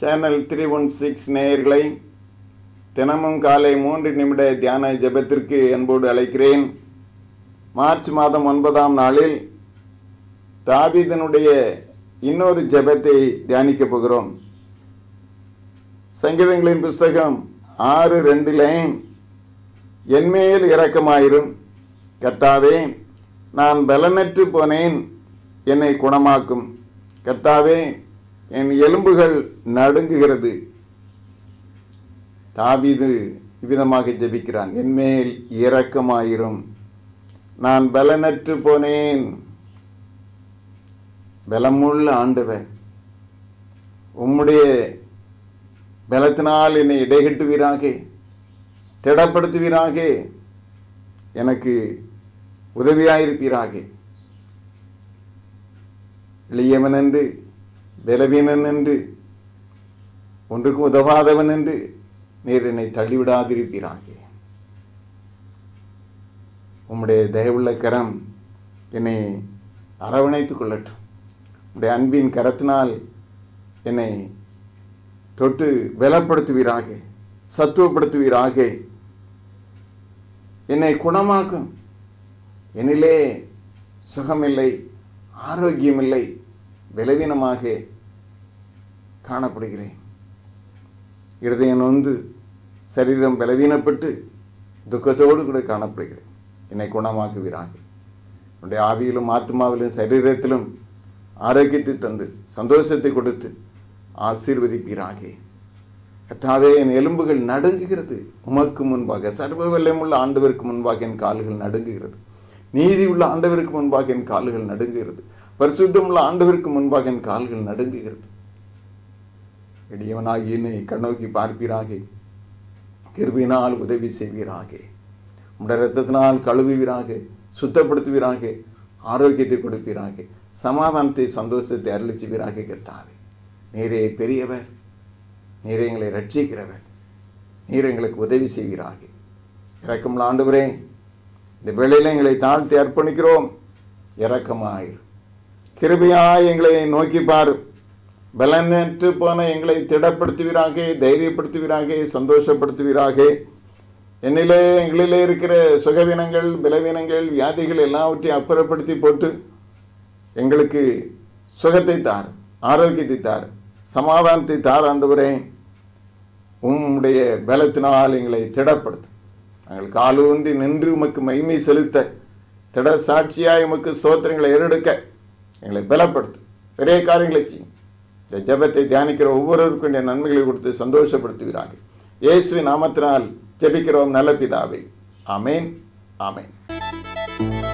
channel three one six நேயர்களை தினமும் காலை மூன்று நிமிட தியான ஜெபத்திற்கு அன்போடு அழைக்கிறேன் மார்ச் மாதம் ஒன்பதாம் நாளில் தாவீதனுடைய இன்னொரு ஜெபத்தை தியானிக்க போகிறோம் சங்கீதங்களின் புஸ்தகம் ஆறு ரெண்டில் என்மேல் இரக்கமாயிரும் கர்த்தாவே நான் பலனற்று போனேன் என்னை குணமாக்கும் கர்த்தாவே என் எலும்புகள் நடுங்குகிறது தாவீது இவ்விதமாக ஜெபிக்கிறான் என்மேல் இரக்கமாயிரும் நான் பலனற்று போனேன் பலமுள்ள ஆண்டவர் உம்முடைய பலத்தினால் என்னை இடைகட்டுவீராக திடப்படுத்துவீராக எனக்கு உதவியாயிருப்பீராக எளியவன் என்று பலவீனன் என்று ஒன்றுக்கு உதவாதவன் என்று நீர் என்னை தள்ளிவிடாதிருப்பீராக உம்முடைய தயவுள்ள கரம் என்னை அரவணைத்துக் கொள்ளட்டும் உம்முடைய அன்பின் கரத்தினால் என்னை தொட்டு பலப்படுத்துவீராக சத்துவப்படுத்துவீராக என்னை குணமாக்கும் என்னிலே சுகமில்லை ஆரோக்கியமில்லை பலவீனமாக காணப்படுகிறேன் இருதயம் நொந்து சரீரம் பலவீனப்பட்டு துக்கத்தோடு கூட காணப்படுகிறேன் என்னை குணமாக்குவீராக என்னுடைய ஆவியிலும் ஆத்மாவிலும் சரீரத்திலும் ஆரோக்கியத்தை தந்து சந்தோஷத்தை கொடுத்து ஆசீர்வதிப்பீராக கத்தாவே என் எலும்புகள் நடுங்குகிறது உமக்கு முன்பாக சர்வ வல்லமுள்ள ஆண்டவருக்கு முன்பாக என் கால்கள் நடுங்குகிறது நீதி உள்ள ஆண்டவருக்கு முன்பாக என் கால்கள் நடுங்குகிறது பரிசுத்தமுள்ள ஆண்டவருக்கு முன்பாக என் கால்கள் நடுங்குகிறது எளியவனாகி என்னை கண்ணோக்கி பார்ப்பீராக கிருபினால் உதவி செய்வீராக உடைய ரத்தத்தினால் கழுவுவீராக சுத்தப்படுத்துவீராக ஆரோக்கியத்தை கொடுப்பீராக சமாதானத்தை சந்தோஷத்தை அருளிச்சுவீராக கத்தாவே நீரே பெரியவர் நீரே எங்களை ரட்சிக்கிறவர் நீர் எங்களுக்கு உதவி செய்வீராக இறக்கமுள்ள ஆண்டவரே இந்த வேளையில் எங்களை தாழ்த்தி அர்ப்பணிக்கிறோம் இறக்கமாயிரு கிருபையாய் எங்களை நோக்கி பார் பலனற்று போன எங்களை திடப்படுத்துவீராக தைரியப்படுத்துவீராக சந்தோஷப்படுத்துவீராக என்னிலே எங்களிலே இருக்கிற சுகவீனங்கள் பலவீனங்கள் வியாதிகள் எல்லாவற்றையும் அப்புறப்படுத்தி போட்டு எங்களுக்கு சுகத்தை தார் ஆரோக்கியத்தை தார் சமாதானத்தை தார் ஆண்டவரே உம்முடைய பலத்தினால் எங்களை திடப்படுத்தும் நாங்கள் காலூன்றி நின்று உமக்கு மகிமை செலுத்த திட சாட்சியாய் உமக்கு ஸ்தோத்திரங்களை ஏறெடுக்க எங்களை பலப்படுத்தும் பெரிய காரியங்களை செய்யும் இந்த ஜெபத்தை தியானிக்கிற ஒவ்வொருவருக்கும் என் நன்மைகளை கொடுத்து சந்தோஷப்படுத்துகிறார்கள் இயேசுவின் நாமத்தினால் ஜெபிக்கிறோம் நல்ல பிதாவை ஆமேன் ஆமேன்